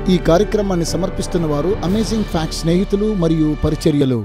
ఈ కార్యక్రమాన్ని సమర్పిస్తున్న వారు అమేజింగ్ ఫ్యాక్ట్ స్నేహితులు మరియు పరిచర్యలు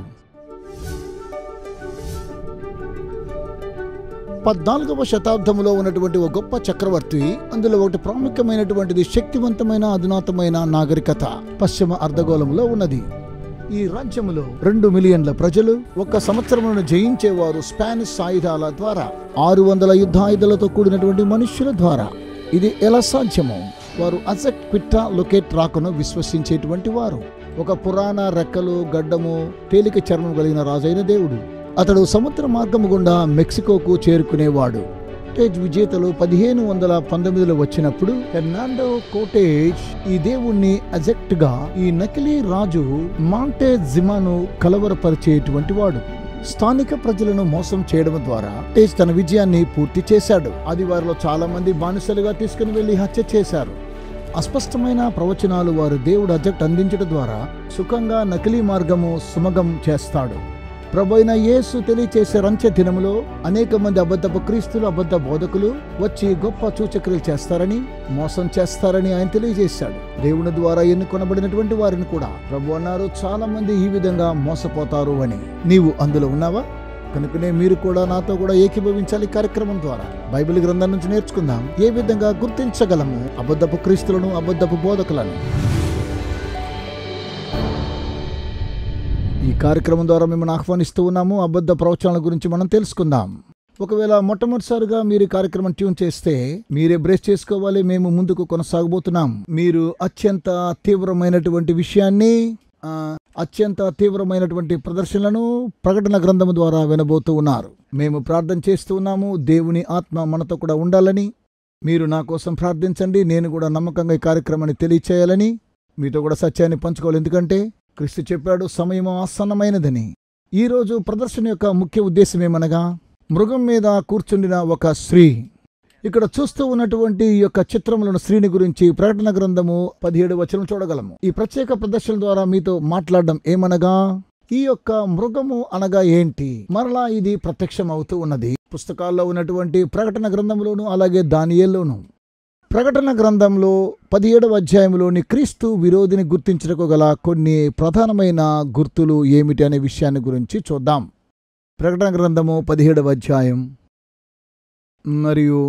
పద్నాలుగవ శతాబ్దంలో ఉన్నటువంటి ఒక గొప్ప చక్రవర్తి అందులో ఒకటి ప్రాముఖ్యమైనటువంటిది శక్తివంతమైన అధునాతమైన నాగరికత పశ్చిమ అర్ధగోళంలో ఉన్నది ఈ రాజ్యములో రెండు మిలియన్ల ప్రజలు ఒక సంవత్సరములను జయించేవారు స్పానిష్ ఆయుధాల ద్వారా ఆరు వందల యుద్ధాయుధాలతో కూడినటువంటి మనుష్యుల ద్వారా ఇది ఎలా సాధ్యమో వారు అజెక్ట్ క్విట్టా లొకేట్ రాకను విశ్వసించేటువంటి వారు ఒక పురాణ రెక్కలు గడ్డము తేలిక చర్మం కలిగిన రాజైన దేవుడు అతడు సముద్ర మార్గము గుండా మెక్సికోకు చేరుకునేవాడు కోటేజ్ విజేతలు పదిహేను వందల పంతొమ్మిదిలో వచ్చినప్పుడు హెర్నాండో కోటేజ్ ఈ దేవుణ్ణి అజెక్ట్ గా ఈ నకిలీ రాజు మాంటే జిమాను కలవరపరిచేటువంటి వాడు స్థానిక ప్రజలను మోసం చేయడం ద్వారా టేజ్ తన విజయాన్ని పూర్తి చేశాడు అది వారిలో చాలా మంది బానిసలుగా తీసుకుని వెళ్లి హత్య చేశారు అస్పష్టమైన ప్రవచనాలు వారు దేవుడు అజెక్ట్ అందించడం ద్వారా సుఖంగా నకిలీ మార్గము సుమగం చేస్తాడు ప్రభైన యేసు తెలియచేసే రంచె దినములో అనేక మంది అబద్ధపు క్రీస్తులు అబద్ధ బోధకులు వచ్చి గొప్ప సూచక్రియలు చేస్తారని మోసం చేస్తారని ఆయన తెలియజేశాడు దేవుని ద్వారా ఎన్నుకొనబడినటువంటి వారిని కూడా ప్రభు అన్నారు చాలా మంది ఈ విధంగా మోసపోతారు అని నీవు అందులో ఉన్నావా కనుకనే మీరు కూడా నాతో కూడా ఏకీభవించాలి ఈ కార్యక్రమం ద్వారా బైబిల్ గ్రంథం నుంచి నేర్చుకుందాం ఏ విధంగా గుర్తించగలము అబద్ధపు క్రీస్తులను అబద్ధపు బోధకులను ఈ కార్యక్రమం ద్వారా మిమ్మల్ని ఆహ్వానిస్తూ ఉన్నాము అబద్ధ ప్రవచనాల గురించి మనం తెలుసుకుందాం ఒకవేళ మొట్టమొదటిసారిగా మీరు ఈ కార్యక్రమం ట్యూన్ చేస్తే మీరే బ్రేస్ చేసుకోవాలి మేము ముందుకు కొనసాగబోతున్నాం మీరు అత్యంత తీవ్రమైనటువంటి విషయాన్ని ఆ, అత్యంత తీవ్రమైనటువంటి ప్రదర్శనలను ప్రకటన గ్రంథము ద్వారా వినబోతూ ఉన్నారు మేము ప్రార్థన చేస్తూ ఉన్నాము దేవుని ఆత్మ మనతో కూడా ఉండాలని మీరు నా కోసం ప్రార్థించండి నేను కూడా నమ్మకంగా ఈ కార్యక్రమాన్ని తెలియచేయాలని మీతో కూడా సత్యాన్ని పంచుకోవాలి ఎందుకంటే క్రీస్తు చెప్పాడు సమయం ఆసన్నమైనదని ఈరోజు ప్రదర్శన యొక్క ముఖ్య ఉద్దేశం ఏమనగా మృగం మీద కూర్చుండిన ఒక స్త్రీ ఇక్కడ చూస్తూ ఉన్నటువంటి ఈ యొక్క చిత్రములను స్త్రీని గురించి ప్రకటన గ్రంథము పదిహేడు వచనం చూడగలము ఈ ప్రత్యేక ప్రదర్శన ద్వారా మీతో మాట్లాడడం ఏమనగా ఈ యొక్క మృగము అనగా ఏంటి మరలా ఇది ప్రత్యక్షం అవుతూ ఉన్నది పుస్తకాల్లో ఉన్నటువంటి ప్రకటన గ్రంథంలోను అలాగే దానియేల్లోను ప్రకటన గ్రంథంలో పదిహేడవ అధ్యాయంలోని క్రీస్తు విరోధిని గుర్తించడానికి గల కొన్ని ప్రధానమైన గుర్తులు ఏమిటి అనే విషయాన్ని గురించి చూద్దాం ప్రకటన గ్రంథము పదిహేడవ అధ్యాయం మరియు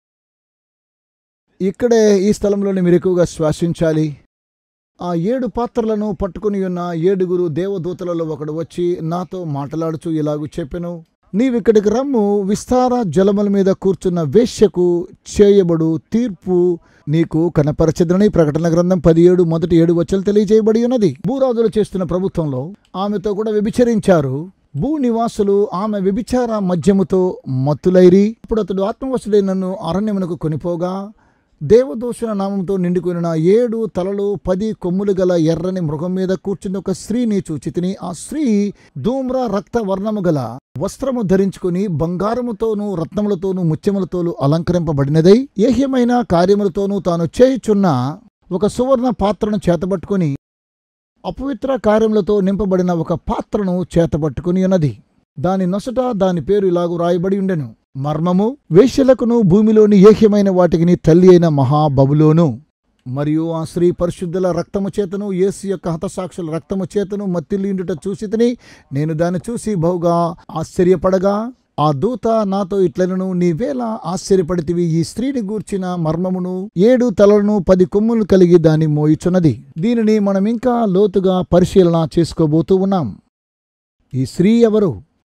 ఇక్కడే ఈ స్థలంలోనే మీరు ఎక్కువగా శ్వాసించాలి ఆ ఏడు పాత్రలను పట్టుకుని ఉన్న ఏడుగురు దేవదూతలలో ఒకడు వచ్చి నాతో మాట్లాడుచూ ఇలాగూ చెప్పెను నీవిక్కడికి రమ్ము విస్తార జలముల మీద కూర్చున్న వేశ్యకు చేయబడు తీర్పు నీకు కనపరచదని ప్రకటన గ్రంథం పదిహేడు మొదటి ఏడు వచ్చలు తెలియజేయబడి ఉన్నది భూరాజులు చేస్తున్న ప్రభుత్వంలో ఆమెతో కూడా వ్యభిచరించారు భూ నివాసులు ఆమె వ్యభిచార మద్యముతో మత్తులైరి ఇప్పుడు అతడు ఆత్మవశుడై నన్ను అరణ్యమునకు కొనిపోగా దేవదూషణ నామంతో నిండుకున్న ఏడు తలలు పది కొమ్ములు గల ఎర్రని మృగం మీద కూర్చుని ఒక స్త్రీని చూచితిని ఆ స్త్రీ ధూమ్ర రక్త వర్ణము గల వస్త్రము ధరించుకుని బంగారముతోనూ రత్నములతోనూ ముత్యములతోనూ అలంకరింపబడినదై ఏహ్యమైన కార్యములతోనూ తాను చేయుచున్న ఒక సువర్ణ పాత్రను చేతబట్టుకుని అపవిత్ర కార్యములతో నింపబడిన ఒక పాత్రను చేతబట్టుకుని ఉన్నది దాని నొసట దాని పేరు ఇలాగు రాయబడి ఉండెను మర్మము వేశ్యలకును భూమిలోని ఏహ్యమైన వాటికి తల్లి అయిన మహాబబులోను మరియు ఆ స్త్రీ పరిశుద్ధుల రక్తము చేతను యేసు యొక్క హతసాక్షుల రక్తము చేతను మత్తిల్లిండుట చూసితిని నేను దాన్ని చూసి బహుగా ఆశ్చర్యపడగా ఆ దూత నాతో ఇట్లనను నీవేళ ఆశ్చర్యపడితివి ఈ స్త్రీని గూర్చిన మర్మమును ఏడు తలలను పది కొమ్ములు కలిగి దాన్ని మోయిచున్నది దీనిని మనం ఇంకా లోతుగా పరిశీలన చేసుకోబోతూ ఉన్నాం ఈ స్త్రీ ఎవరు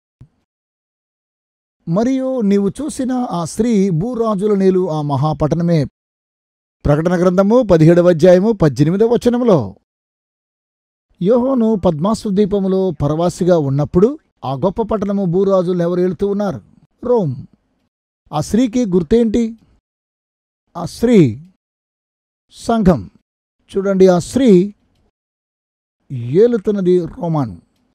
మరియు నీవు చూసిన ఆ స్త్రీ భూరాజుల నేలు ఆ మహాపట్టణమే ప్రకటన గ్రంథము పదిహేడవ అధ్యాయము పద్దెనిమిదవ వచనములో యోహోను పద్మాసు ద్వీపములో పరవాసిగా ఉన్నప్పుడు ఆ గొప్ప పట్టణము భూరాజులు ఎవరు వెళుతూ ఉన్నారు రోమ్ ఆ స్త్రీకి గుర్తేంటి ఆ స్త్రీ సంఘం చూడండి ఆ స్త్రీ ఏలుతున్నది రోమాను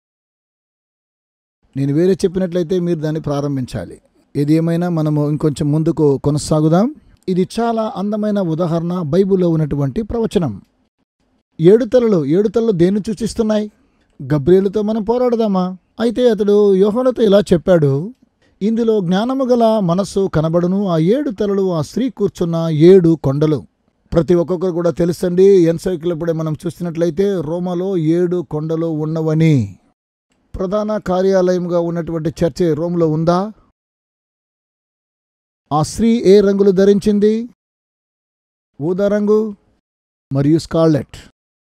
నేను వేరే చెప్పినట్లయితే మీరు దాన్ని ప్రారంభించాలి ఏది ఏమైనా మనము ఇంకొంచెం ముందుకు కొనసాగుదాం ఇది చాలా అందమైన ఉదాహరణ బైబిల్లో ఉన్నటువంటి ప్రవచనం ఏడు తలలు ఏడు తలలు దేన్ని సూచిస్తున్నాయి గబ్రియేలుతో మనం పోరాడదామా అయితే అతడు యోహోనతో ఇలా చెప్పాడు ఇందులో జ్ఞానము గల మనస్సు కనబడును ఆ ఏడు తలలు ఆ స్త్రీ కూర్చున్న ఏడు కొండలు ప్రతి ఒక్కొక్కరు కూడా తెలుసండి ఎన్సైక్లోపీడియా మనం చూస్తున్నట్లయితే రోమాలో ఏడు కొండలు ఉన్నవని ప్రధాన కార్యాలయంగా ఉన్నటువంటి చర్చ్ రోమ్లో ఉందా ఆ స్త్రీ ఏ రంగులు ధరించింది ఊదా రంగు మరియు స్కార్లెట్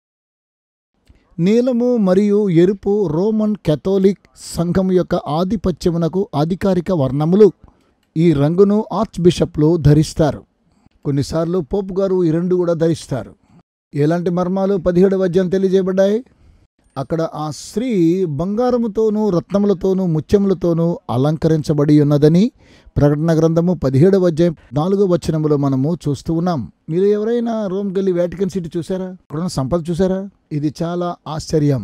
నీలము మరియు ఎరుపు రోమన్ కెథోలిక్ సంఘం యొక్క ఆధిపత్యమునకు అధికారిక వర్ణములు ఈ రంగును ఆర్చ్ బిషప్లు ధరిస్తారు కొన్నిసార్లు పోపు గారు ఈ రెండు కూడా ధరిస్తారు ఎలాంటి మర్మాలు పదిహేడు అధ్యాయం తెలియజేయబడ్డాయి అక్కడ ఆ స్త్రీ బంగారముతోనూ రత్నములతోనూ ముత్యములతోనూ అలంకరించబడి ఉన్నదని ప్రకటన గ్రంథము పదిహేడవ అధ్యాయం నాలుగో వచనములో మనము చూస్తూ ఉన్నాం మీరు ఎవరైనా రోమ్ గెల్లి వాటికన్ సిటీ చూసారా ఇక్కడున్న సంపద చూసారా ఇది చాలా ఆశ్చర్యం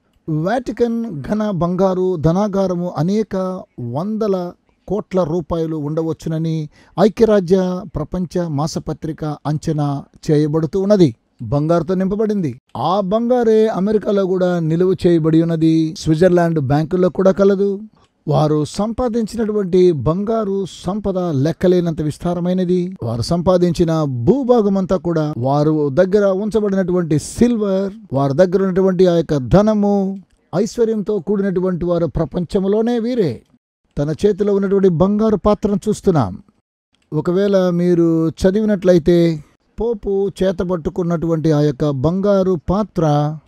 వాటికన్ ఘన బంగారు ధనాగారము అనేక వందల కోట్ల రూపాయలు ఉండవచ్చునని ఐక్యరాజ్య ప్రపంచ మాసపత్రిక అంచనా చేయబడుతూ ఉన్నది బంగారుతో నింపబడింది ఆ బంగారే అమెరికాలో కూడా నిలువ చేయబడి ఉన్నది స్విట్జర్లాండ్ బ్యాంకుల్లో కూడా కలదు వారు సంపాదించినటువంటి బంగారు సంపద లెక్కలేనంత విస్తారమైనది వారు సంపాదించిన భూభాగమంతా కూడా వారు దగ్గర ఉంచబడినటువంటి సిల్వర్ వారి దగ్గర ఉన్నటువంటి ఆ యొక్క ధనము ఐశ్వర్యంతో కూడినటువంటి వారు ప్రపంచంలోనే వీరే తన చేతిలో ఉన్నటువంటి బంగారు పాత్రను చూస్తున్నాం ఒకవేళ మీరు చదివినట్లయితే పోపు చేతబట్టుకున్నటువంటి ఆ యొక్క బంగారు పాత్ర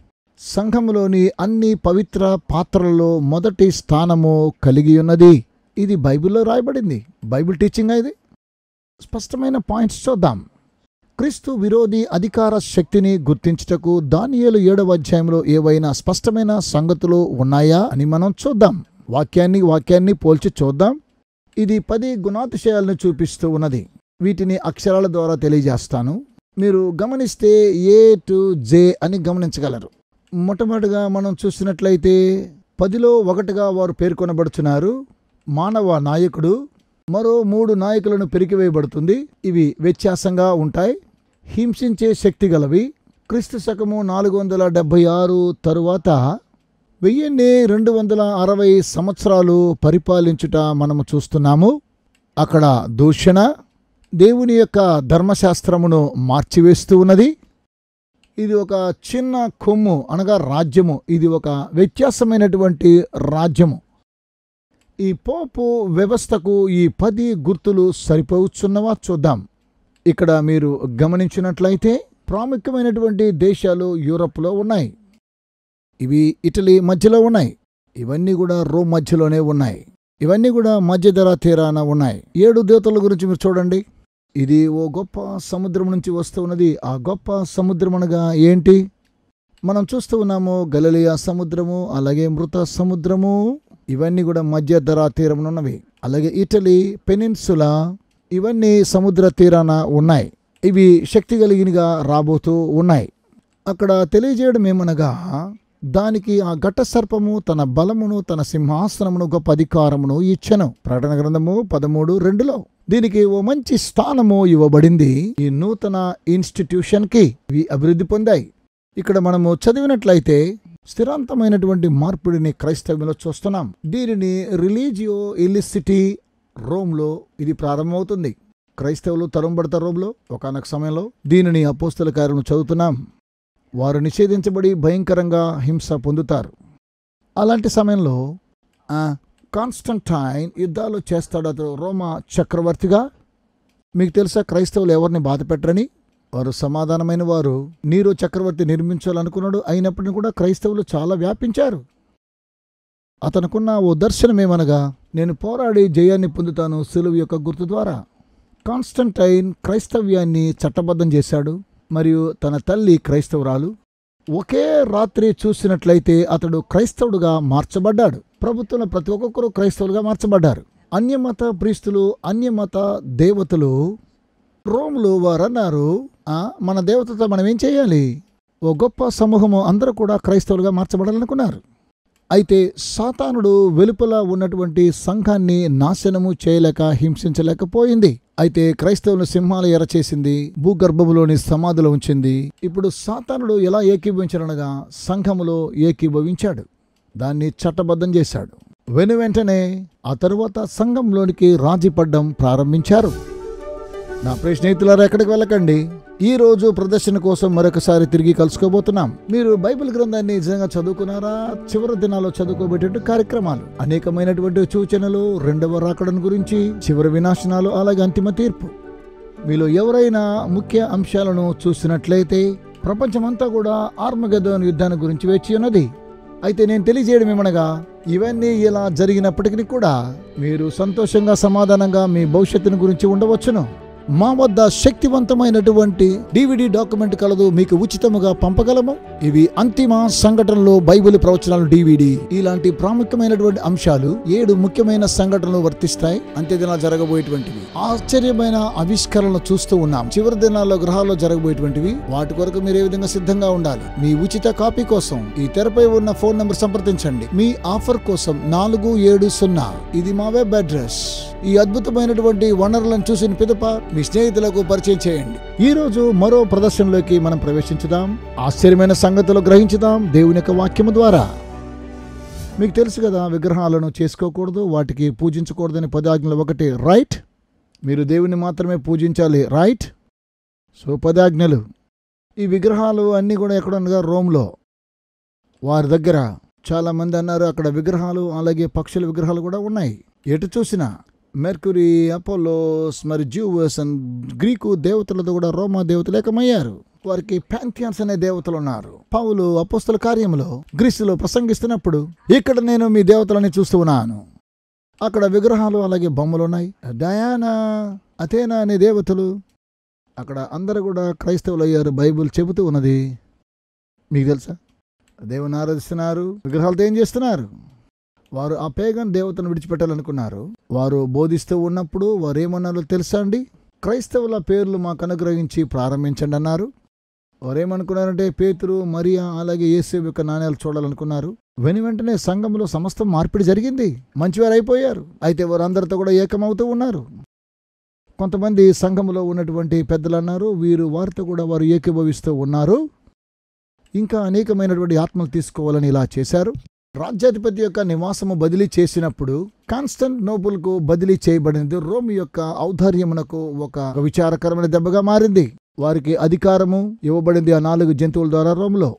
సంఘములోని అన్ని పవిత్ర పాత్రలలో మొదటి స్థానము కలిగి ఉన్నది ఇది బైబిల్లో రాయబడింది బైబిల్ టీచింగ్ ఇది స్పష్టమైన పాయింట్స్ చూద్దాం క్రీస్తు విరోధి అధికార శక్తిని గుర్తించుటకు దానియేలు ఏడవ అధ్యాయంలో ఏవైనా స్పష్టమైన సంగతులు ఉన్నాయా అని మనం చూద్దాం వాక్యాన్ని వాక్యాన్ని పోల్చి చూద్దాం ఇది పది గుణాతిశయాలను చూపిస్తూ ఉన్నది వీటిని అక్షరాల ద్వారా తెలియజేస్తాను మీరు గమనిస్తే ఏ టు జే అని గమనించగలరు మొట్టమొదటిగా మనం చూసినట్లయితే పదిలో ఒకటిగా వారు పేర్కొనబడుచున్నారు మానవ నాయకుడు మరో మూడు నాయకులను పెరికివేయబడుతుంది ఇవి వ్యత్యాసంగా ఉంటాయి హింసించే శక్తి గలవి క్రీస్తు శకము నాలుగు వందల డెబ్భై ఆరు తరువాత వెయ్యిన్ని రెండు వందల అరవై సంవత్సరాలు పరిపాలించుట మనము చూస్తున్నాము అక్కడ దూషణ దేవుని యొక్క ధర్మశాస్త్రమును మార్చివేస్తూ ఉన్నది ఇది ఒక చిన్న కొమ్ము అనగా రాజ్యము ఇది ఒక వ్యత్యాసమైనటువంటి రాజ్యము ఈ పోపు వ్యవస్థకు ఈ పది గుర్తులు సరిపోవచ్చున్నవా చూద్దాం ఇక్కడ మీరు గమనించినట్లయితే ప్రాముఖ్యమైనటువంటి దేశాలు యూరప్లో ఉన్నాయి ఇవి ఇటలీ మధ్యలో ఉన్నాయి ఇవన్నీ కూడా రోమ్ మధ్యలోనే ఉన్నాయి ఇవన్నీ కూడా మధ్యధర తీరాన ఉన్నాయి ఏడు దేవతల గురించి మీరు చూడండి ఇది ఓ గొప్ప సముద్రం నుంచి వస్తూ ఉన్నది ఆ గొప్ప సముద్రం అనగా ఏంటి మనం చూస్తూ ఉన్నాము గలలియా సముద్రము అలాగే మృత సముద్రము ఇవన్నీ కూడా మధ్యధర తీరమునున్నవి అలాగే ఇటలీ పెనిన్సులా ఇవన్నీ సముద్ర తీరాన ఉన్నాయి ఇవి శక్తి కలిగినగా రాబోతూ ఉన్నాయి అక్కడ తెలియజేయడం ఏమనగా దానికి ఆ ఘట సర్పము తన బలమును తన సింహాసనమును గొప్ప అధికారమును ఇచ్చెను ప్రకటన గ్రంథము పదమూడు రెండులో దీనికి ఓ మంచి స్థానము ఇవ్వబడింది ఈ నూతన ఇన్స్టిట్యూషన్ కి ఇవి అభివృద్ధి పొందాయి ఇక్కడ మనము చదివినట్లయితే స్థిరాంతమైనటువంటి మార్పిడిని క్రైస్తవ్యంలో చూస్తున్నాం దీనిని రిలీజియో ఇలిసిటీ రోమ్లో ఇది ప్రారంభమవుతుంది క్రైస్తవులు తరంబడతారు రోమ్లో ఒకనొక సమయంలో దీనిని అపోస్తల కార్యము చదువుతున్నాం వారు నిషేధించబడి భయంకరంగా హింస పొందుతారు అలాంటి సమయంలో ఆ, కాన్స్టంటైన్ యుద్ధాలు చేస్తాడు అతడు రోమా చక్రవర్తిగా మీకు తెలుసా క్రైస్తవులు ఎవరిని బాధ పెట్టరని వారు సమాధానమైన వారు నీరు చక్రవర్తి నిర్మించాలనుకున్నాడు అయినప్పటికీ కూడా క్రైస్తవులు చాలా వ్యాపించారు అతనుకున్న ఓ దర్శనమేమనగా నేను పోరాడి జయాన్ని పొందుతాను సులువు యొక్క గుర్తు ద్వారా కాన్స్టంటైన్ క్రైస్తవ్యాన్ని చట్టబద్ధం చేశాడు మరియు తన తల్లి క్రైస్తవురాలు ఒకే రాత్రి చూసినట్లయితే అతడు క్రైస్తవుడుగా మార్చబడ్డాడు ప్రభుత్వంలో ప్రతి ఒక్కొక్కరు క్రైస్తవులుగా మార్చబడ్డారు అన్యమత ప్రీస్తులు అన్యమత దేవతలు రోములు వారు అన్నారు "ఆ, మన దేవతతో మనం ఏం చేయాలి ఓ గొప్ప సమూహము అందరూ కూడా క్రైస్తవులుగా మార్చబడాలనుకున్నారు అయితే సాతానుడు వెలుపల ఉన్నటువంటి సంఘాన్ని నాశనము చేయలేక హింసించలేకపోయింది అయితే క్రైస్తవులను సింహాలు ఎర చేసింది భూగర్భములోని సమాధులు ఉంచింది ఇప్పుడు సాతానుడు ఎలా ఏకీభవించాడనగా సంఘములో ఏకీభవించాడు దాన్ని చట్టబద్ధం చేశాడు వెను వెంటనే ఆ తరువాత సంఘంలోనికి రాజీ పడ్డం ప్రారంభించారు నా ప్రియ స్నేహితులారా ఎక్కడికి వెళ్ళకండి ఈ రోజు ప్రదర్శన కోసం మరొకసారి తిరిగి కలుసుకోబోతున్నాం మీరు బైబిల్ గ్రంథాన్ని నిజంగా చదువుకున్నారా చివరి దినాల్లో చదువుకోబెట్టే కార్యక్రమాలు అనేకమైనటువంటి సూచనలు రెండవ రాకడను గురించి చివరి వినాశనాలు అలాగే అంతిమ తీర్పు మీలో ఎవరైనా ముఖ్య అంశాలను చూసినట్లయితే ప్రపంచమంతా కూడా ఆర్మగదోన్ యుద్ధాన్ని గురించి వేచి ఉన్నది అయితే నేను తెలియజేయడం ఏమనగా ఇవన్నీ ఇలా జరిగినప్పటికీ కూడా మీరు సంతోషంగా సమాధానంగా మీ భవిష్యత్తును గురించి ఉండవచ్చును మా వద్ద శక్తివంతమైనటువంటి డివిడి డాక్యుమెంట్ కలదు మీకు ఉచితముగా పంపగలము ఇవి అంతిమ సంఘటనలో బైబిల్ ప్రవచనాలు డివిడి ఇలాంటి ప్రాముఖ్యమైనటువంటి అంశాలు ఏడు ముఖ్యమైన సంఘటనలు వర్తిస్తాయి అంత్య దినాలు జరగబోయేటువంటివి ఆశ్చర్యమైన ఆవిష్కరణలు చూస్తూ ఉన్నాం చివరి దినాల్లో గ్రహాల్లో జరగబోయేటువంటివి వాటి కొరకు మీరు ఏ విధంగా సిద్ధంగా ఉండాలి మీ ఉచిత కాపీ కోసం ఈ తెరపై ఉన్న ఫోన్ నంబర్ సంప్రదించండి మీ ఆఫర్ కోసం నాలుగు ఏడు సున్నా ఇది మా వెబ్ అడ్రస్ ఈ అద్భుతమైనటువంటి వనరులను చూసిన పిదప మీ స్నేహితులకు పరిచయం చేయండి ఈ రోజు మరో ప్రదర్శనలోకి మనం ప్రవేశించుదాం ఆశ్చర్యమైన సంగతులు గ్రహించుదాం దేవుని యొక్క వాక్యము ద్వారా మీకు తెలుసు కదా విగ్రహాలను చేసుకోకూడదు వాటికి పూజించకూడదని పదాజ్ఞలు ఒకటి రైట్ మీరు దేవుని మాత్రమే పూజించాలి రైట్ సో పదాజ్ఞలు ఈ విగ్రహాలు అన్నీ కూడా ఎక్కడ ఉండగా రోమ్లో వారి దగ్గర చాలా మంది అన్నారు అక్కడ విగ్రహాలు అలాగే పక్షుల విగ్రహాలు కూడా ఉన్నాయి ఎటు చూసినా మెర్కురీ అపోలోస్ మరి జూవస్ అండ్ గ్రీకు దేవతలతో కూడా రోమా దేవతలు ఏకమయ్యారు వారికి ప్యాంథియాన్స్ అనే దేవతలు ఉన్నారు పౌలు అపోస్తల కార్యంలో గ్రీసులో ప్రసంగిస్తున్నప్పుడు ఇక్కడ నేను మీ దేవతలని చూస్తూ ఉన్నాను అక్కడ విగ్రహాలు అలాగే బొమ్మలు ఉన్నాయి డయానా అథేనా అనే దేవతలు అక్కడ అందరూ కూడా క్రైస్తవులు అయ్యారు బైబిల్ చెబుతూ ఉన్నది మీకు తెలుసా దేవుని ఆరాధిస్తున్నారు విగ్రహాలతో ఏం చేస్తున్నారు వారు ఆ పేగన్ దేవతను విడిచిపెట్టాలనుకున్నారు వారు బోధిస్తూ ఉన్నప్పుడు వారు ఏమన్నారో తెలుసా అండి క్రైస్తవుల పేర్లు మాకు అనుగ్రహించి ప్రారంభించండి అన్నారు వారు ఏమనుకున్నారంటే పేతురు మరియా అలాగే యేసు యొక్క నాణ్యాలు చూడాలనుకున్నారు వెను వెంటనే సంఘంలో సమస్తం మార్పిడి జరిగింది మంచివారు అయిపోయారు అయితే వారు అందరితో కూడా ఏకమవుతూ ఉన్నారు కొంతమంది సంఘంలో ఉన్నటువంటి పెద్దలు అన్నారు వీరు వారితో కూడా వారు ఏకీభవిస్తూ ఉన్నారు ఇంకా అనేకమైనటువంటి ఆత్మలు తీసుకోవాలని ఇలా చేశారు రాజ్యాధిపతి యొక్క నివాసము బదిలీ చేసినప్పుడు కాన్స్టంట్ నోబుల్ కు బదిలీ చేయబడినది రోమ్ యొక్క ఔదార్యమునకు ఒక విచారకరమైన దెబ్బగా మారింది వారికి అధికారము ఇవ్వబడింది ఆ నాలుగు జంతువుల ద్వారా రోమ్లో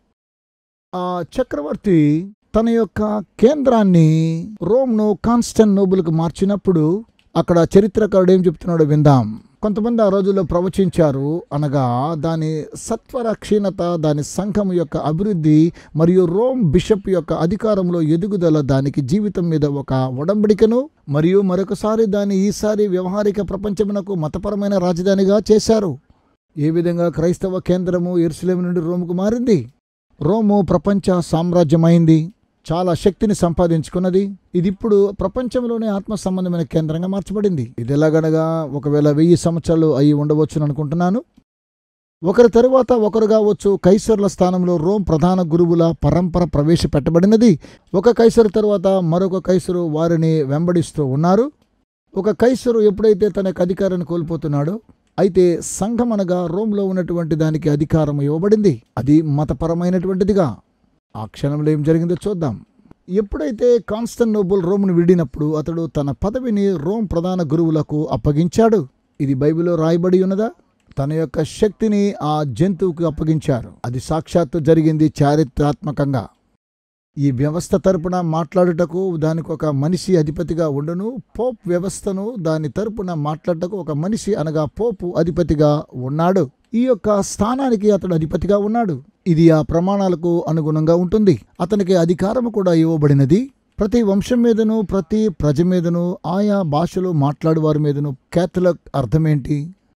ఆ చక్రవర్తి తన యొక్క కేంద్రాన్ని రోమ్ను కాన్స్టంట్ నోబుల్కు మార్చినప్పుడు అక్కడ చరిత్రకారుడు ఏం చెప్తున్నాడో విందాం కొంతమంది ఆ రోజుల్లో ప్రవచించారు అనగా దాని సత్వర క్షీణత దాని సంఘం యొక్క అభివృద్ధి మరియు రోమ్ బిషప్ యొక్క అధికారంలో ఎదుగుదల దానికి జీవితం మీద ఒక ఒడంబడికను మరియు మరొకసారి దాన్ని ఈసారి వ్యవహారిక ప్రపంచమునకు మతపరమైన రాజధానిగా చేశారు ఏ విధంగా క్రైస్తవ కేంద్రము ఎరుసలేం నుండి రోముకు మారింది రోము ప్రపంచ సామ్రాజ్యమైంది చాలా శక్తిని సంపాదించుకున్నది ఇది ఇప్పుడు ప్రపంచంలోనే ఆత్మ సంబంధమైన కేంద్రంగా మార్చబడింది ఇది ఎలాగనగా ఒకవేళ వెయ్యి సంవత్సరాలు అయి ఉండవచ్చును అనుకుంటున్నాను ఒకరి తరువాత ఒకరు కావచ్చు కైసర్ల స్థానంలో రోమ్ ప్రధాన గురువుల పరంపర ప్రవేశపెట్టబడినది ఒక కైసరు తరువాత మరొక కైసరు వారిని వెంబడిస్తూ ఉన్నారు ఒక కైసరు ఎప్పుడైతే తన యొక్క అధికారాన్ని కోల్పోతున్నాడో అయితే సంఘం అనగా రోమ్లో ఉన్నటువంటి దానికి అధికారం ఇవ్వబడింది అది మతపరమైనటువంటిదిగా ఆ క్షణంలో ఏం జరిగిందో చూద్దాం ఎప్పుడైతే కాన్స్టన్నోబుల్ రోమ్ను విడినప్పుడు అతడు తన పదవిని రోమ్ ప్రధాన గురువులకు అప్పగించాడు ఇది బైబిల్లో రాయబడి ఉన్నదా తన యొక్క శక్తిని ఆ జంతువుకు అప్పగించారు అది సాక్షాత్తు జరిగింది చారిత్రాత్మకంగా ఈ వ్యవస్థ తరపున మాట్లాడుటకు దానికి ఒక మనిషి అధిపతిగా ఉండును పోప్ వ్యవస్థను దాని తరపున మాట్లాడటకు ఒక మనిషి అనగా పోపు అధిపతిగా ఉన్నాడు ఈ యొక్క స్థానానికి అతడు అధిపతిగా ఉన్నాడు ఇది ఆ ప్రమాణాలకు అనుగుణంగా ఉంటుంది అతనికి అధికారము కూడా ఇవ్వబడినది ప్రతి వంశం మీదను ప్రతి ప్రజ మీదను ఆయా భాషలు మాట్లాడువారి మీదను క్యాథలిక్ అర్థమేంటి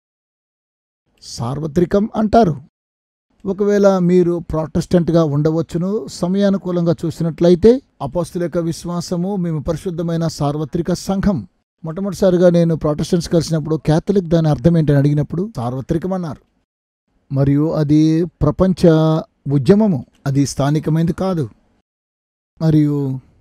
సార్వత్రికం అంటారు ఒకవేళ మీరు ప్రాటెస్టెంట్గా ఉండవచ్చును సమయానుకూలంగా చూసినట్లయితే అపోస్తుల యొక్క విశ్వాసము మేము పరిశుద్ధమైన సార్వత్రిక సంఘం మొట్టమొదటిసారిగా నేను ప్రాటెస్టెంట్స్ కలిసినప్పుడు క్యాథలిక్ దాని అర్థం ఏంటని అడిగినప్పుడు సార్వత్రికం అన్నారు మరియు అది ప్రపంచ ఉద్యమము అది స్థానికమైనది కాదు మరియు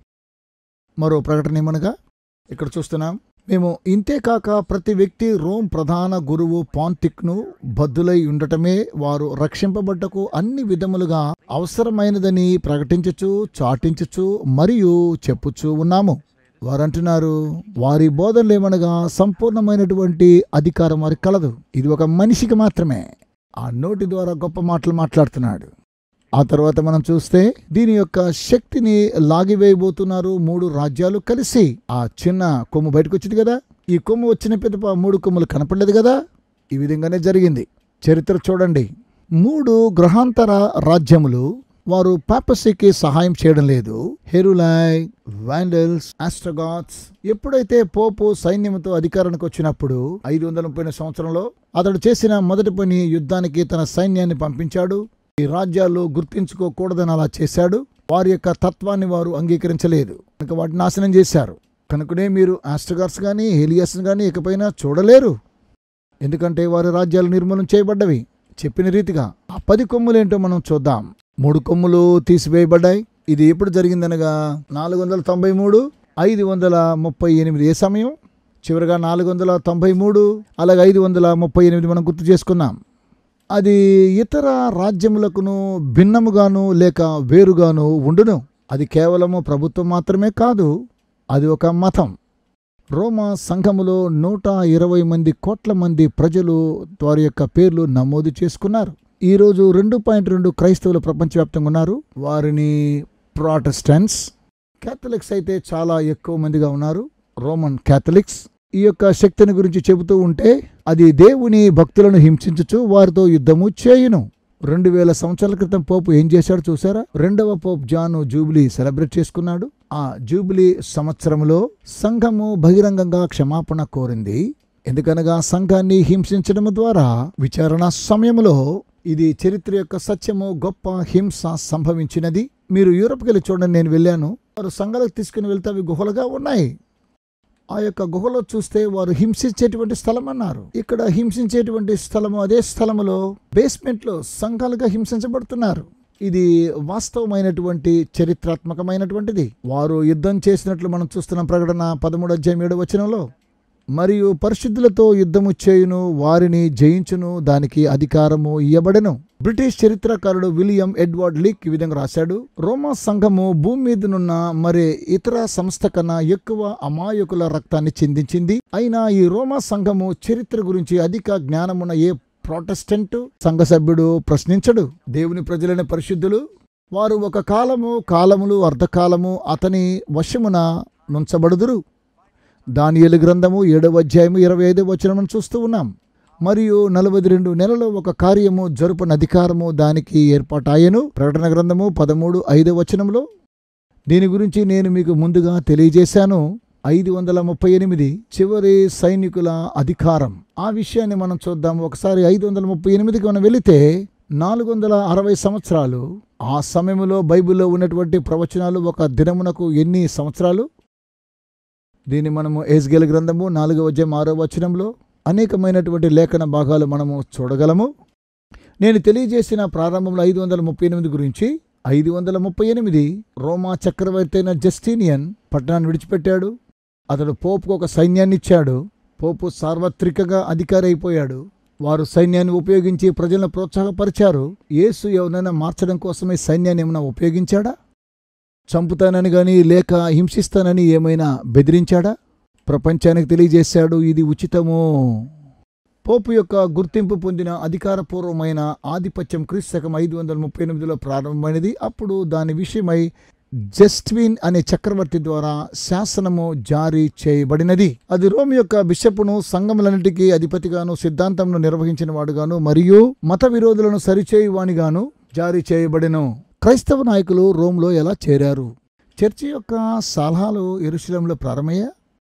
మరో ప్రకటన ఏమనగా ఇక్కడ చూస్తున్నాం మేము ఇంతే కాక ప్రతి వ్యక్తి రోమ్ ప్రధాన గురువు పాంతిక్ను బద్దులై ఉండటమే వారు రక్షింపబడ్డకు అన్ని విధములుగా అవసరమైనదని ప్రకటించుచు చాటించుచు మరియు చెప్పుచూ ఉన్నాము వారు అంటున్నారు వారి బోధనలు ఏమనగా సంపూర్ణమైనటువంటి అధికారం వారికి కలదు ఇది ఒక మనిషికి మాత్రమే ఆ నోటి ద్వారా గొప్ప మాటలు మాట్లాడుతున్నాడు ఆ తర్వాత మనం చూస్తే దీని యొక్క శక్తిని లాగివేయబోతున్నారు మూడు రాజ్యాలు కలిసి ఆ చిన్న కొమ్ము బయటకు వచ్చింది కదా ఈ కొమ్ము వచ్చిన పెద్ద మూడు కొమ్ములు కనపడలేదు కదా ఈ విధంగానే జరిగింది చరిత్ర చూడండి మూడు గ్రహాంతర రాజ్యములు వారు పాపసీకి సహాయం చేయడం లేదు హెరులాయ్ వాండల్స్ ఆస్ట్రగాట్స్ ఎప్పుడైతే పోపు సైన్యంతో అధికారానికి వచ్చినప్పుడు ఐదు వందల ముప్పై సంవత్సరంలో అతడు చేసిన మొదటి పని యుద్ధానికి తన సైన్యాన్ని పంపించాడు ఈ రాజ్యాలు గుర్తించుకోకూడదని అలా చేశాడు వారి యొక్క తత్వాన్ని వారు అంగీకరించలేదు కనుక వాటిని నాశనం చేశారు కనుకనే మీరు ఆస్ట్రగార్స్ కానీ హెలియస్ కానీ ఇకపైన చూడలేరు ఎందుకంటే వారి రాజ్యాలు నిర్మూలన చేయబడ్డవి చెప్పిన రీతిగా ఆ పది కొమ్ములేంటో మనం చూద్దాం మూడు కొమ్ములు తీసివేయబడ్డాయి ఇది ఎప్పుడు జరిగిందనగా నాలుగు వందల తొంభై మూడు ఐదు వందల ముప్పై ఎనిమిది ఏ సమయం చివరిగా నాలుగు వందల తొంభై మూడు అలాగే ఐదు వందల ముప్పై ఎనిమిది మనం గుర్తు చేసుకున్నాం అది ఇతర రాజ్యములకును భిన్నముగాను లేక వేరుగాను ఉండును అది కేవలము ప్రభుత్వం మాత్రమే కాదు అది ఒక మతం రోమా సంఘములో నూట ఇరవై మంది కోట్ల మంది ప్రజలు వారి యొక్క పేర్లు నమోదు చేసుకున్నారు ఈరోజు రెండు పాయింట్ రెండు క్రైస్తవులు ప్రపంచవ్యాప్తంగా ఉన్నారు వారిని ప్రాటెస్టెంట్స్ క్యాథలిక్స్ అయితే చాలా ఎక్కువ మందిగా ఉన్నారు రోమన్ క్యాథలిక్స్ ఈ యొక్క శక్తిని గురించి చెబుతూ ఉంటే అది దేవుని భక్తులను హింసించుచు వారితో యుద్ధము చేయును రెండు వేల సంవత్సరాల క్రితం పోపు ఏం చేశాడు చూసారా రెండవ పోప్ జాను జూబిలీ సెలబ్రేట్ చేసుకున్నాడు ఆ జూబిలీ సంవత్సరంలో సంఘము బహిరంగంగా క్షమాపణ కోరింది ఎందుకనగా సంఘాన్ని హింసించడం ద్వారా విచారణ సమయంలో ఇది చరిత్ర యొక్క సత్యము గొప్ప హింస సంభవించినది మీరు యూరప్కి వెళ్ళి చూడండి నేను వెళ్ళాను వారు సంఘాలకు తీసుకుని వెళ్తే అవి గుహలుగా ఉన్నాయి ఆ యొక్క గుహలో చూస్తే వారు హింసించేటువంటి స్థలం అన్నారు ఇక్కడ హింసించేటువంటి స్థలము అదే స్థలములో బేస్మెంట్ లో సంఘాలుగా హింసించబడుతున్నారు ఇది వాస్తవమైనటువంటి చరిత్రాత్మకమైనటువంటిది వారు యుద్ధం చేసినట్లు మనం చూస్తున్న ప్రకటన పదమూడు అధ్యాయం ఏడు వచనంలో మరియు పరిశుద్ధులతో యుద్ధము చేయును వారిని జయించును దానికి అధికారము ఇయ్యబడెను బ్రిటిష్ చరిత్రకారుడు విలియం ఎడ్వర్డ్ లీక్ ఈ విధంగా రాశాడు రోమా సంఘము భూమి మీదనున్న మరే ఇతర సంస్థ కన్నా ఎక్కువ అమాయకుల రక్తాన్ని చిందించింది అయినా ఈ రోమా సంఘము చరిత్ర గురించి అధిక జ్ఞానమున్న ఏ ప్రొటెస్టెంట్ సంఘ సభ్యుడు ప్రశ్నించడు దేవుని ప్రజలైన పరిశుద్ధులు వారు ఒక కాలము కాలములు అర్ధకాలము అతని వశమున నుంచబడుదురు దానియేలు గ్రంథము ఏడవ అధ్యాయము ఇరవై ఐదవ వచనం చూస్తూ ఉన్నాం మరియు నలభై రెండు నెలలో ఒక కార్యము జరుపని అధికారము దానికి ఏర్పాటాయను ప్రకటన గ్రంథము పదమూడు ఐదవ వచనంలో దీని గురించి నేను మీకు ముందుగా తెలియజేశాను ఐదు వందల ముప్పై ఎనిమిది చివరి సైనికుల అధికారం ఆ విషయాన్ని మనం చూద్దాం ఒకసారి ఐదు వందల ముప్పై ఎనిమిదికి మనం వెళితే నాలుగు వందల అరవై సంవత్సరాలు ఆ సమయంలో బైబిల్లో ఉన్నటువంటి ప్రవచనాలు ఒక దినమునకు ఎన్ని సంవత్సరాలు దీన్ని మనము ఏజ్గేల్ గ్రంథము నాలుగవ అధ్యాయం ఆరో వచనంలో అనేకమైనటువంటి లేఖన భాగాలు మనము చూడగలము నేను తెలియజేసిన ప్రారంభంలో ఐదు వందల ముప్పై ఎనిమిది గురించి ఐదు వందల ముప్పై ఎనిమిది రోమా చక్రవర్తి అయిన జస్టీనియన్ పట్టణాన్ని విడిచిపెట్టాడు అతడు పోపుకు ఒక సైన్యాన్ని ఇచ్చాడు పోపు సార్వత్రికగా అధికారి అయిపోయాడు వారు సైన్యాన్ని ఉపయోగించి ప్రజలను ప్రోత్సాహపరిచారు యేసు ఎవరైనా మార్చడం కోసమే సైన్యాన్ని ఏమైనా ఉపయోగించాడా చంపుతానని గాని లేక హింసిస్తానని ఏమైనా బెదిరించాడా ప్రపంచానికి తెలియజేశాడు ఇది ఉచితము పోపు యొక్క గుర్తింపు పొందిన అధికారపూర్వమైన ఆధిపత్యం క్రీస్తకం ఐదు వందల ముప్పై ఎనిమిదిలో ప్రారంభమైనది అప్పుడు దాని విషయమై జస్ట్విన్ అనే చక్రవర్తి ద్వారా శాసనము జారీ చేయబడినది అది రోమ్ యొక్క బిషప్ను సంఘములన్నిటికీ అధిపతిగాను సిద్ధాంతంను నిర్వహించిన వాడుగాను మరియు మత విరోధులను సరిచేయువానిగాను జారీ చేయబడెను క్రైస్తవ నాయకులు రోమ్లో ఎలా చేరారు చర్చి యొక్క సలహాలు ఎరుశలంలో ప్రారంభమయ్యా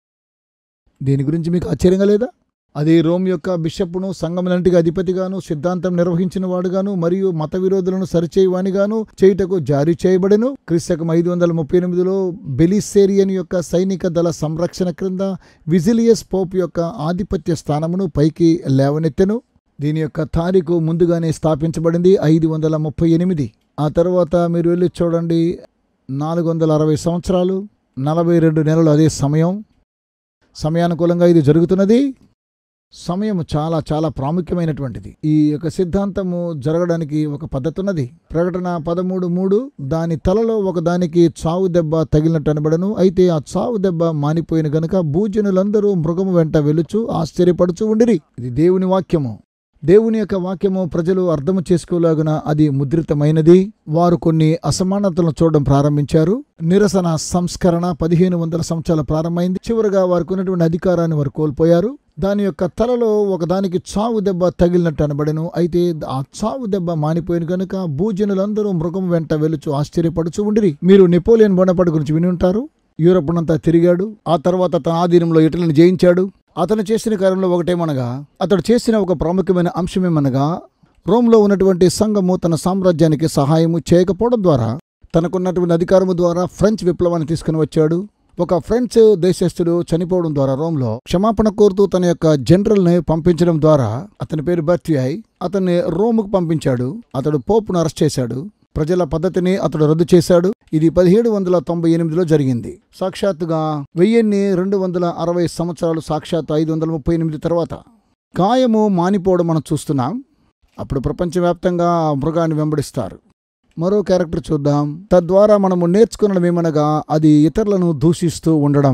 దీని గురించి మీకు ఆశ్చర్యంగా లేదా అది రోమ్ యొక్క బిషప్ను సంఘములంటికి అధిపతిగాను సిద్ధాంతం నిర్వహించిన వాడుగాను మరియు మత విరోధులను సరిచేయవానిగాను చేయుటకు జారీ చేయబడెను క్రీస్తకం ఐదు వందల ముప్పై ఎనిమిదిలో బెలిసేరియన్ యొక్క సైనిక దళ సంరక్షణ క్రింద విజిలియస్ పోప్ యొక్క ఆధిపత్య స్థానమును పైకి లేవనెత్తెను దీని యొక్క తారీఖు ముందుగానే స్థాపించబడింది ఐదు వందల ముప్పై ఎనిమిది ఆ తర్వాత మీరు వెళ్ళి చూడండి నాలుగు వందల అరవై సంవత్సరాలు నలభై రెండు నెలలు అదే సమయం సమయానుకూలంగా ఇది జరుగుతున్నది సమయం చాలా చాలా ప్రాముఖ్యమైనటువంటిది ఈ యొక్క సిద్ధాంతము జరగడానికి ఒక పద్ధతి ఉన్నది ప్రకటన పదమూడు మూడు దాని తలలో ఒక దానికి చావు దెబ్బ తగిలినట్టు అనబడను అయితే ఆ చావు దెబ్బ మానిపోయిన గనుక భూజనులందరూ మృగము వెంట వెలుచు ఆశ్చర్యపడుచు ఉండిరి ఇది దేవుని వాక్యము దేవుని యొక్క వాక్యము ప్రజలు అర్థము చేసుకోలాగున అది ముద్రితమైనది వారు కొన్ని అసమానతలను చూడడం ప్రారంభించారు నిరసన సంస్కరణ పదిహేను వందల సంవత్సరాల ప్రారంభమైంది చివరగా వారికి ఉన్నటువంటి అధికారాన్ని వారు కోల్పోయారు దాని యొక్క తలలో ఒకదానికి చావు దెబ్బ తగిలినట్టు అనబడెను అయితే ఆ చావు దెబ్బ మానిపోయిన కనుక భూజనులందరూ మృగం వెంట వెలుచు ఆశ్చర్యపడుచు ఉండిరి మీరు నెపోలియన్ బోనపాటి గురించి విని ఉంటారు యూరప్ అంతా తిరిగాడు ఆ తర్వాత తన ఆధీనంలో ఇటలీని జయించాడు అతను చేసిన కార్యంలో ఒకటేమనగా అతడు చేసిన ఒక ప్రాముఖ్యమైన అంశమేమనగా రోమ్లో ఉన్నటువంటి సంఘము తన సామ్రాజ్యానికి సహాయము చేయకపోవడం ద్వారా తనకున్నటువంటి అధికారము ద్వారా ఫ్రెంచ్ విప్లవాన్ని తీసుకుని వచ్చాడు ఒక ఫ్రెంచ్ దేశస్థుడు చనిపోవడం ద్వారా రోమ్లో క్షమాపణ కోరుతూ తన యొక్క జనరల్ని పంపించడం ద్వారా అతని పేరు బర్తియాయ్ అతన్ని రోముకు పంపించాడు అతడు పోపును అరెస్ట్ చేశాడు ప్రజల పద్ధతిని అతడు రద్దు చేశాడు ఇది పదిహేడు వందల తొంభై ఎనిమిదిలో జరిగింది సాక్షాత్తుగా వెయ్యిన్ని రెండు వందల అరవై సంవత్సరాలు సాక్షాత్ ఐదు వందల ముప్పై ఎనిమిది తర్వాత గాయము మానిపోవడం మనం చూస్తున్నాం అప్పుడు ప్రపంచవ్యాప్తంగా ఆ మృగాన్ని వెంబడిస్తారు మరో క్యారెక్టర్ చూద్దాం తద్వారా మనము నేర్చుకున్నడం ఏమనగా అది ఇతరులను దూషిస్తూ ఉండడం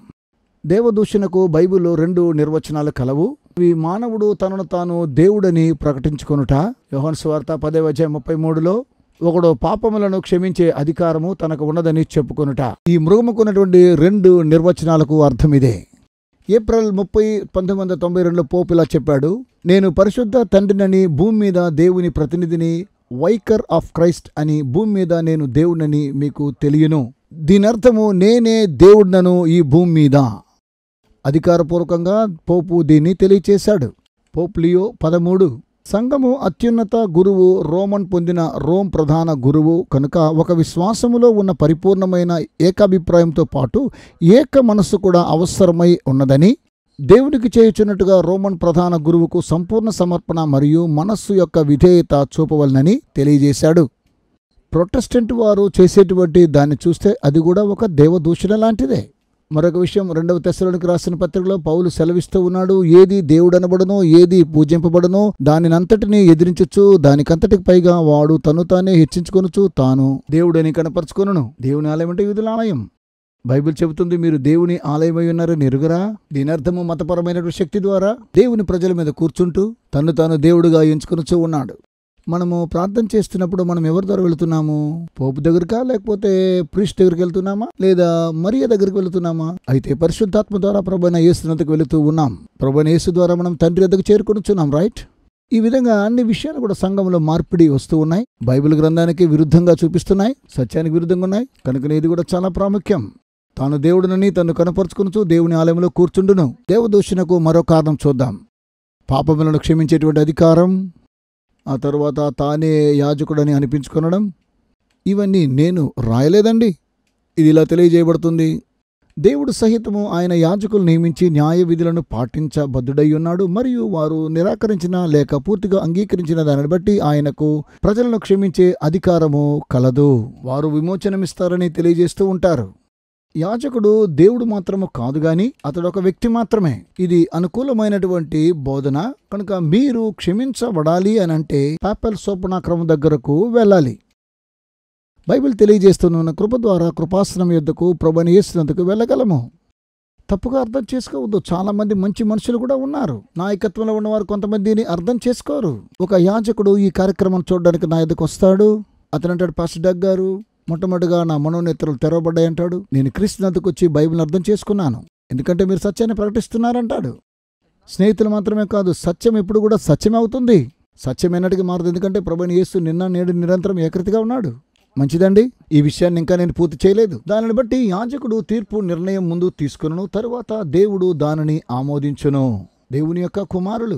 దేవదూషణకు బైబిల్లో రెండు నిర్వచనాలు కలవు ఇవి మానవుడు తనను తాను దేవుడని ప్రకటించుకొనుట యోహన్ స్వార్త పదే అధ్యాయం ముప్పై మూడులో ఒకడు పాపములను క్షమించే అధికారము తనకు ఉన్నదని చెప్పుకొనుట ఈ మృగముకున్నటువంటి రెండు నిర్వచనాలకు అర్థం ఇదే ఏప్రిల్ ముప్పై పంతొమ్మిది వందల తొంభై రెండులో పోపు ఇలా చెప్పాడు నేను పరిశుద్ధ తండ్రినని భూమి మీద దేవుని ప్రతినిధిని వైకర్ ఆఫ్ క్రైస్ట్ అని భూమి మీద నేను దేవుడినని మీకు తెలియను దీని అర్థము నేనే దేవుడినను ఈ భూమి మీద అధికారపూర్వకంగా పోపు దీన్ని తెలియచేశాడు పోప్ లియో పదమూడు సంఘము అత్యున్నత గురువు రోమన్ పొందిన రోమ్ ప్రధాన గురువు కనుక ఒక విశ్వాసములో ఉన్న పరిపూర్ణమైన ఏకాభిప్రాయంతో పాటు ఏక మనస్సు కూడా అవసరమై ఉన్నదని దేవునికి చేయుచున్నట్టుగా రోమన్ ప్రధాన గురువుకు సంపూర్ణ సమర్పణ మరియు మనస్సు యొక్క విధేయత చూపవలనని తెలియజేశాడు ప్రొటెస్టెంట్ వారు చేసేటువంటి దాన్ని చూస్తే అది కూడా ఒక దేవదూషణ లాంటిదే మరొక విషయం రెండవ తెశలోనికి రాసిన పత్రికలో పౌలు సెలవిస్తూ ఉన్నాడు ఏది దేవుడనబడునో ఏది పూజింపబడునో దానినంతటిని ఎదిరించచ్చు దానికంతటికి పైగా వాడు తను తానే హెచ్చించుకొనుచు తాను దేవుడని కనపరుచుకొనును దేవుని ఆలయం అంటే యూదుల ఆలయం బైబిల్ చెబుతుంది మీరు దేవుని ఆలయమై ఉన్నారని ఎరుగరా దీని అర్థము మతపరమైన శక్తి ద్వారా దేవుని ప్రజల మీద కూర్చుంటూ తన్ను తాను దేవుడుగా ఎంచుకొనుచూ ఉన్నాడు మనము ప్రార్థన చేస్తున్నప్పుడు మనం ఎవరి ద్వారా వెళుతున్నాము పోపు దగ్గరకా లేకపోతే ప్రీస్ట్ దగ్గరికి వెళ్తున్నామా లేదా మరియ దగ్గరికి వెళుతున్నామా అయితే పరిశుద్ధాత్మ ద్వారా ప్రభైన యేసునందుకు వెళుతూ ఉన్నాం ప్రభైన యేసు ద్వారా మనం తండ్రి వద్దకు చేరుకొనుచున్నాం రైట్ ఈ విధంగా అన్ని విషయాలు కూడా సంఘంలో మార్పిడి వస్తూ ఉన్నాయి బైబిల్ గ్రంథానికి విరుద్ధంగా చూపిస్తున్నాయి సత్యానికి విరుద్ధంగా ఉన్నాయి కనుక ఇది కూడా చాలా ప్రాముఖ్యం తాను దేవుడునని తను కనపరుచుకునుచు దేవుని ఆలయంలో కూర్చుండును దేవదూషణకు మరో కారణం చూద్దాం పాపములను క్షమించేటువంటి అధికారం ఆ తర్వాత తానే యాజకుడని అనిపించుకొనడం ఇవన్నీ నేను రాయలేదండి ఇది ఇలా తెలియజేయబడుతుంది దేవుడు సహితము ఆయన యాజకులు నియమించి న్యాయ విధులను పాటించబద్ధుడై ఉన్నాడు మరియు వారు నిరాకరించిన లేక పూర్తిగా అంగీకరించిన దానిని బట్టి ఆయనకు ప్రజలను క్షమించే అధికారము కలదు వారు విమోచనమిస్తారని తెలియజేస్తూ ఉంటారు యాజకుడు దేవుడు మాత్రము కాదు గాని అతడు ఒక వ్యక్తి మాత్రమే ఇది అనుకూలమైనటువంటి బోధన కనుక మీరు క్షమించబడాలి అని అంటే పాపల్ సోపనాక్రమం దగ్గరకు వెళ్ళాలి బైబిల్ తెలియజేస్తున్న కృప ద్వారా కృపాసనం యొద్దకు ప్రభుని యేసునందుకు వెళ్ళగలము తప్పుగా అర్థం చేసుకోవద్దు చాలా మంది మంచి మనుషులు కూడా ఉన్నారు నాయకత్వంలో ఉన్నవారు కొంతమందిని అర్థం చేసుకోరు ఒక యాజకుడు ఈ కార్యక్రమం చూడడానికి నా ఎదుకు వస్తాడు అతను అంటాడు పాస్టర్ డగ్ గారు మొట్టమొదటిగా నా మనోనేత్రలు తెరవబడ్డాయి అంటాడు నేను క్రీస్తునందుకు వచ్చి బైబిల్ అర్థం చేసుకున్నాను ఎందుకంటే మీరు సత్యాన్ని ప్రకటిస్తున్నారంటాడు స్నేహితులు మాత్రమే కాదు సత్యం ఎప్పుడు కూడా సత్యమే అవుతుంది సత్యం ఎన్నటికి మారదు ఎందుకంటే ప్రభుని యేసు నిన్న నేడు నిరంతరం ఏకృతిగా ఉన్నాడు మంచిదండి ఈ విషయాన్ని ఇంకా నేను పూర్తి చేయలేదు దానిని బట్టి యాజకుడు తీర్పు నిర్ణయం ముందు తీసుకును తరువాత దేవుడు దానిని ఆమోదించును దేవుని యొక్క కుమారులు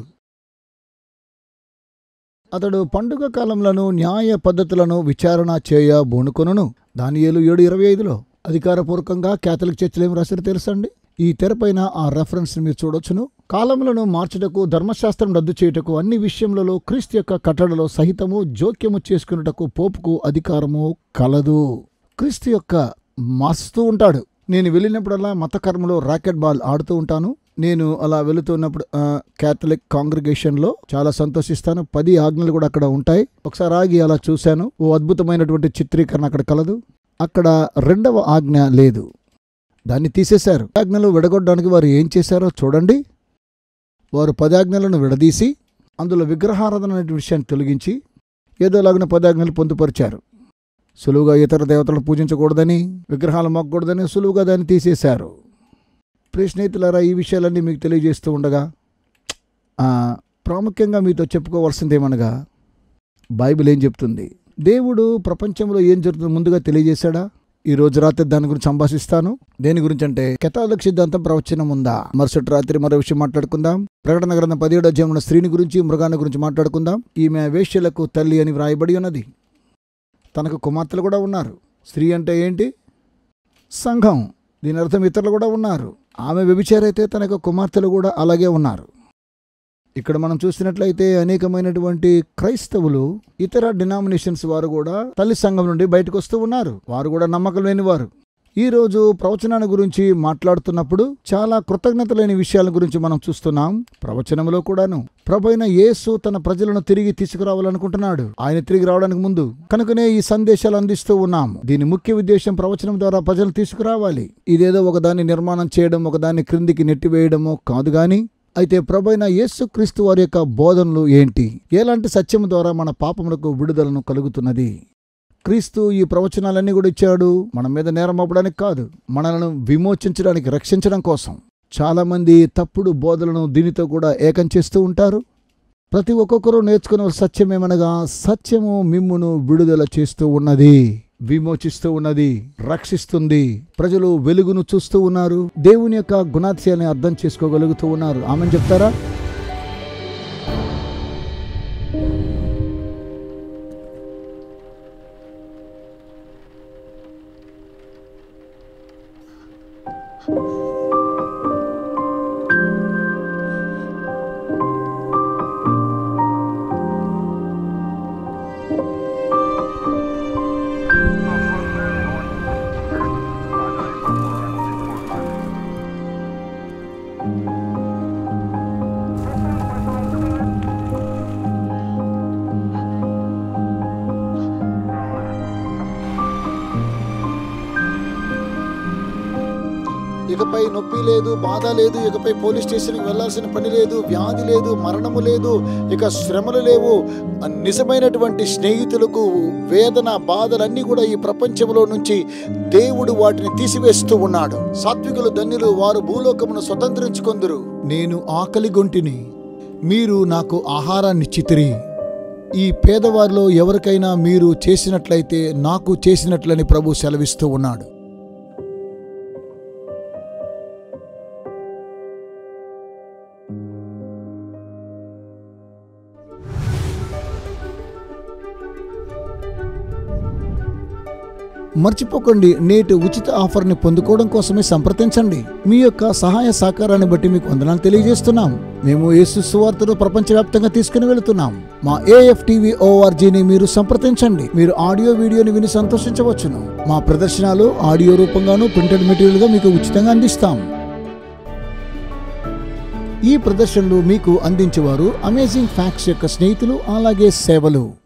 అతడు పండుగ కాలంలోను న్యాయ పద్ధతులను విచారణ చేయ బోనుకొనును దానియేలు ఏడు ఇరవై ఐదులో అధికారపూర్వకంగా కేథలిక్ చర్చలు ఏమి రాశారు తెలుసండి ఈ తెరపైన ఆ రెఫరెన్స్ మీరు చూడొచ్చును కాలములను మార్చుటకు ధర్మశాస్త్రం రద్దు చేయుటకు అన్ని విషయములలో క్రీస్తు యొక్క కట్టడలో సహితము జోక్యము చేసుకున్నటకు పోపుకు అధికారము కలదు క్రీస్తు యొక్క మారుస్తూ ఉంటాడు నేను వెళ్ళినప్పుడల్లా మత కర్మలో రాకెట్ బాల్ ఆడుతూ ఉంటాను నేను అలా వెళుతున్నప్పుడు ఆ, క్యాథలిక్ కాంగ్రిగేషన్లో చాలా సంతోషిస్తాను పది ఆజ్ఞలు కూడా అక్కడ ఉంటాయి ఒకసారి ఆగి అలా చూశాను ఓ అద్భుతమైనటువంటి చిత్రీకరణ అక్కడ కలదు అక్కడ రెండవ ఆజ్ఞ లేదు దాన్ని తీసేశారు ఆజ్ఞలు విడగొట్టడానికి వారు ఏం చేశారో చూడండి వారు పదాజ్ఞలను విడదీసి అందులో విగ్రహారాధన అనే విషయాన్ని తొలగించి ఏదో లాగిన పదాజ్ఞలు పొందుపరిచారు సులువుగా ఇతర దేవతలను పూజించకూడదని విగ్రహాలు మొక్కకూడదని సులువుగా దాన్ని తీసేశారు ప్రియ స్నేహితులారా ఈ విషయాలన్నీ మీకు తెలియజేస్తూ ఉండగా ఆ, ప్రాముఖ్యంగా మీతో చెప్పుకోవాల్సిందేమనగా బైబిల్ ఏం చెప్తుంది దేవుడు ప్రపంచంలో ఏం జరుగుతుందో ముందుగా తెలియజేశాడా ఈ రోజు రాత్రి దాని గురించి సంభాషిస్తాను దేని గురించి అంటే కెథాలిక్ సిద్ధాంతం ప్రవచనం ఉందా మరుసటి రాత్రి మరో విషయం మాట్లాడుకుందాం ప్రకటన గ్రంథం పదిహేడు అధ్యాయం ఉన్న స్త్రీని గురించి మృగాన్ని గురించి మాట్లాడుకుందాం ఈమె వేశ్యలకు తల్లి అని వ్రాయబడి ఉన్నది తనకు కుమార్తెలు కూడా ఉన్నారు స్త్రీ అంటే ఏంటి సంఘం దీని అర్థం ఇతరులు కూడా ఉన్నారు ఆమె వ్యభిచారైతే తన యొక్క కుమార్తెలు కూడా అలాగే ఉన్నారు ఇక్కడ మనం చూసినట్లయితే అనేకమైనటువంటి క్రైస్తవులు ఇతర డినామినేషన్స్ వారు కూడా తల్లి సంఘం నుండి బయటకు వస్తూ ఉన్నారు వారు కూడా నమ్మకం లేని వారు ఈ రోజు ప్రవచనాన్ని గురించి మాట్లాడుతున్నప్పుడు చాలా కృతజ్ఞత లేని విషయాల గురించి మనం చూస్తున్నాం ప్రవచనంలో కూడాను ప్రభైన యేసు తన ప్రజలను తిరిగి తీసుకురావాలనుకుంటున్నాడు ఆయన తిరిగి రావడానికి ముందు కనుకనే ఈ సందేశాలు అందిస్తూ ఉన్నాం దీని ముఖ్య ఉద్దేశం ప్రవచనం ద్వారా ప్రజలు తీసుకురావాలి ఇదేదో ఒకదాన్ని నిర్మాణం చేయడం ఒకదాన్ని క్రిందికి నెట్టివేయడమో కాదు గాని అయితే ప్రభైన యేసుక్రీస్తు వారి యొక్క బోధనలు ఏంటి ఎలాంటి సత్యం ద్వారా మన పాపములకు విడుదలను కలుగుతున్నది క్రీస్తు ఈ ప్రవచనాలన్నీ కూడా ఇచ్చాడు మన మీద నేరం అవ్వడానికి కాదు మనలను విమోచించడానికి రక్షించడం కోసం చాలామంది తప్పుడు బోధలను దీనితో కూడా ఏకం చేస్తూ ఉంటారు ప్రతి ఒక్కొక్కరు నేర్చుకున్న సత్యమేమనగా సత్యము మిమ్మును విడుదల చేస్తూ ఉన్నది విమోచిస్తూ ఉన్నది రక్షిస్తుంది ప్రజలు వెలుగును చూస్తూ ఉన్నారు దేవుని యొక్క గుణాత్యాన్ని అర్థం చేసుకోగలుగుతూ ఉన్నారు ఆమెను చెప్తారా ఇకపై నొప్పి లేదు బాధ లేదు ఇకపై పోలీస్ స్టేషన్కి వెళ్ళాల్సిన పని లేదు వ్యాధి లేదు మరణము లేదు ఇక శ్రమలు లేవు నిజమైనటువంటి స్నేహితులకు వేదన బాధలన్నీ కూడా ఈ ప్రపంచంలో నుంచి దేవుడు వాటిని తీసివేస్తూ ఉన్నాడు సాత్వికులు ధన్యులు వారు భూలోకమును స్వతంత్రించుకొందురు నేను ఆకలి గొంటిని మీరు నాకు ఆహారాన్ని చితిరి ఈ పేదవారిలో ఎవరికైనా మీరు చేసినట్లయితే నాకు చేసినట్లని ప్రభు సెలవిస్తూ ఉన్నాడు మర్చిపోకండి నేటి ఉచిత ఆఫర్ని పొందుకోవడం కోసమే సంప్రదించండి మీ యొక్క సహాయ సహకారాన్ని బట్టి మీకు వందనాలు తెలియజేస్తున్నాం మేము యేసు సువార్తను ప్రపంచవ్యాప్తంగా తీసుకుని వెళుతున్నాం మా ఏఎఫ్ టీవీ ఓఆర్జీని మీరు సంప్రదించండి మీరు ఆడియో వీడియోని విని సంతోషించవచ్చును మా ప్రదర్శనలు ఆడియో రూపంగాను ప్రింటెడ్ మెటీరియల్గా మీకు ఉచితంగా అందిస్తాం ఈ ప్రదర్శనలు మీకు అందించేవారు అమేజింగ్ ఫ్యాక్ట్స్ యొక్క స్నేహితులు అలాగే సేవలు